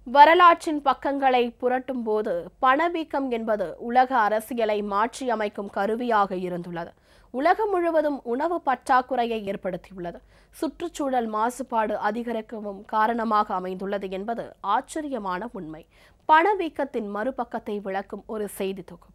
வரலாற்றின் பக்கங்களை புரட்டும் போது பணவீக்கம் என்பது உலக அரசியலை மாற்றியமைக்கும் கருவியாக இருந்துள்ளது உலகம் முழுவதும் உணவு பற்றாக்குறையை ஏற்படுத்தியுள்ளது சுற்றுச்சூழல் மாசுபாடு அதிகரிக்கவும் காரணமாக அமைந்துள்ளது என்பது ஆச்சரியமான உண்மை பணவீக்கத்தின் மறுபக்கத்தை விளக்கும் ஒரு செய்தி தொகுப்பு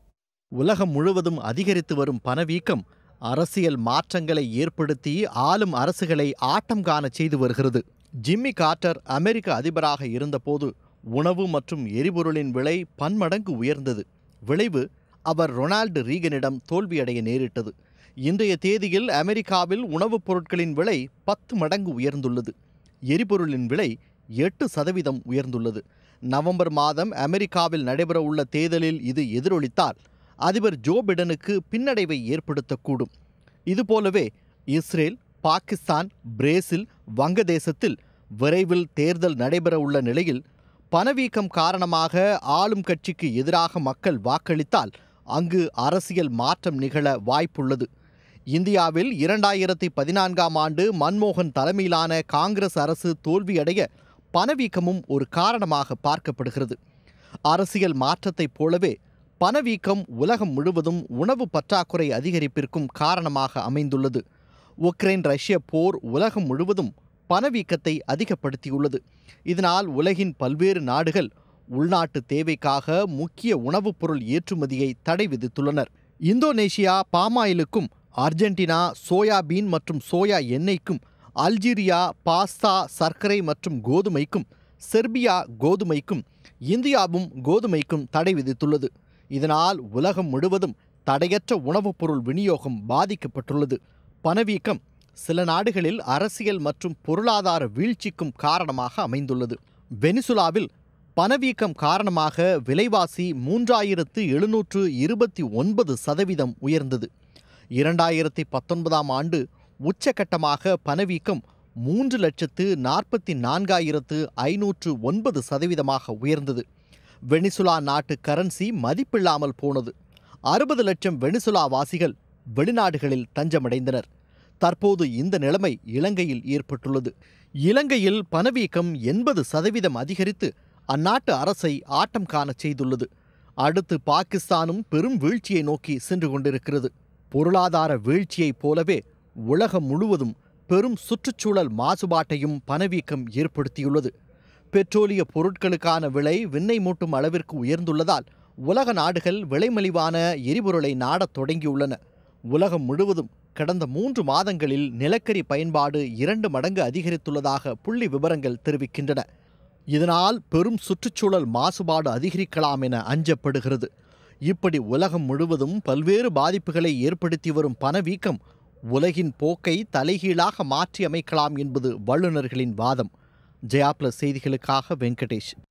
உலகம் முழுவதும் அதிகரித்து வரும் பணவீக்கம் அரசியல் மாற்றங்களை ஏற்படுத்தி ஆளும் அரசுகளை ஆட்டம் காணச் செய்து வருகிறது ஜிம்மி கார்ட்டர் அமெரிக்க அதிபராக இருந்தபோது உணவு மற்றும் எரிபொருளின் விலை பன்மடங்கு உயர்ந்தது விளைவு அவர் ரொனால்டு ரீகனிடம் தோல்வியடைய நேரிட்டது இன்றைய தேதியில் அமெரிக்காவில் உணவுப் பொருட்களின் விலை பத்து மடங்கு உயர்ந்துள்ளது எரிபொருளின் விலை எட்டு சதவீதம் உயர்ந்துள்ளது நவம்பர் மாதம் அமெரிக்காவில் நடைபெறவுள்ள தேர்தலில் இது எதிரொலித்தால் அதிபர் ஜோ பிடனுக்கு பின்னடைவை ஏற்படுத்தக்கூடும் இதுபோலவே இஸ்ரேல் பாகிஸ்தான் பிரேசில் வங்கதேசத்தில் விரைவில் தேர்தல் நடைபெறவுள்ள நிலையில் பணவீக்கம் காரணமாக ஆளும் கட்சிக்கு எதிராக மக்கள் வாக்களித்தால் அங்கு அரசியல் மாற்றம் நிகழ வாய்ப்புள்ளது இந்தியாவில் இரண்டாயிரத்தி பதினான்காம் ஆண்டு மன்மோகன் தலைமையிலான காங்கிரஸ் அரசு தோல்வியடைய பணவீக்கமும் ஒரு காரணமாக பார்க்கப்படுகிறது அரசியல் மாற்றத்தைப் போலவே பணவீக்கம் உலகம் முழுவதும் உணவு பற்றாக்குறை அதிகரிப்பிற்கும் காரணமாக அமைந்துள்ளது உக்ரைன் ரஷ்ய போர் உலகம் முழுவதும் பணவீக்கத்தை அதிகப்படுத்தியுள்ளது இதனால் உலகின் பல்வேறு நாடுகள் உள்நாட்டு தேவைக்காக முக்கிய உணவுப் பொருள் ஏற்றுமதியை தடை விதித்துள்ளனர் இந்தோனேஷியா பாமாயிலுக்கும் அர்ஜென்டினா சோயாபீன் மற்றும் சோயா எண்ணெய்க்கும் அல்ஜீரியா பாஸ்தா சர்க்கரை மற்றும் கோதுமைக்கும் செர்பியா கோதுமைக்கும் இந்தியாவும் கோதுமைக்கும் தடை விதித்துள்ளது இதனால் உலகம் முழுவதும் தடையற்ற உணவுப் பொருள் விநியோகம் பாதிக்கப்பட்டுள்ளது பணவீக்கம் சில நாடுகளில் அரசியல் மற்றும் பொருளாதார வீழ்ச்சிக்கும் காரணமாக அமைந்துள்ளது வெனிசுலாவில் பணவீக்கம் காரணமாக விலைவாசி மூன்றாயிரத்து எழுநூற்று இருபத்தி ஒன்பது சதவீதம் உயர்ந்தது இரண்டாயிரத்தி பத்தொன்பதாம் ஆண்டு உச்சகட்டமாக பணவீக்கம் மூன்று லட்சத்து நாற்பத்தி நான்காயிரத்து ஐநூற்று ஒன்பது சதவீதமாக உயர்ந்தது வெனிசுலா நாட்டு கரன்சி மதிப்பில்லாமல் போனது அறுபது லட்சம் வெனிசுலா வாசிகள் வெளிநாடுகளில் தஞ்சமடைந்தனர் தற்போது இந்த நிலைமை இலங்கையில் ஏற்பட்டுள்ளது இலங்கையில் பணவீக்கம் எண்பது சதவீதம் அதிகரித்து அந்நாட்டு அரசை ஆட்டம் காணச் செய்துள்ளது அடுத்து பாகிஸ்தானும் பெரும் வீழ்ச்சியை நோக்கி சென்று கொண்டிருக்கிறது பொருளாதார வீழ்ச்சியைப் போலவே உலகம் முழுவதும் பெரும் சுற்றுச்சூழல் மாசுபாட்டையும் பணவீக்கம் ஏற்படுத்தியுள்ளது பெட்ரோலிய பொருட்களுக்கான விலை விண்ணை மூட்டும் அளவிற்கு உயர்ந்துள்ளதால் உலக நாடுகள் விலைமலிவான எரிபொருளை நாடத் தொடங்கியுள்ளன உலகம் முழுவதும் கடந்த மூன்று மாதங்களில் நிலக்கரி பயன்பாடு இரண்டு மடங்கு அதிகரித்துள்ளதாக புள்ளி விவரங்கள் தெரிவிக்கின்றன இதனால் பெரும் சுற்றுச்சூழல் மாசுபாடு அதிகரிக்கலாம் என அஞ்சப்படுகிறது இப்படி உலகம் முழுவதும் பல்வேறு பாதிப்புகளை ஏற்படுத்தி வரும் பணவீக்கம் உலகின் போக்கை தலைகீழாக மாற்றி அமைக்கலாம் என்பது வல்லுநர்களின் வாதம் ஜெயா பிளஸ் செய்திகளுக்காக வெங்கடேஷ்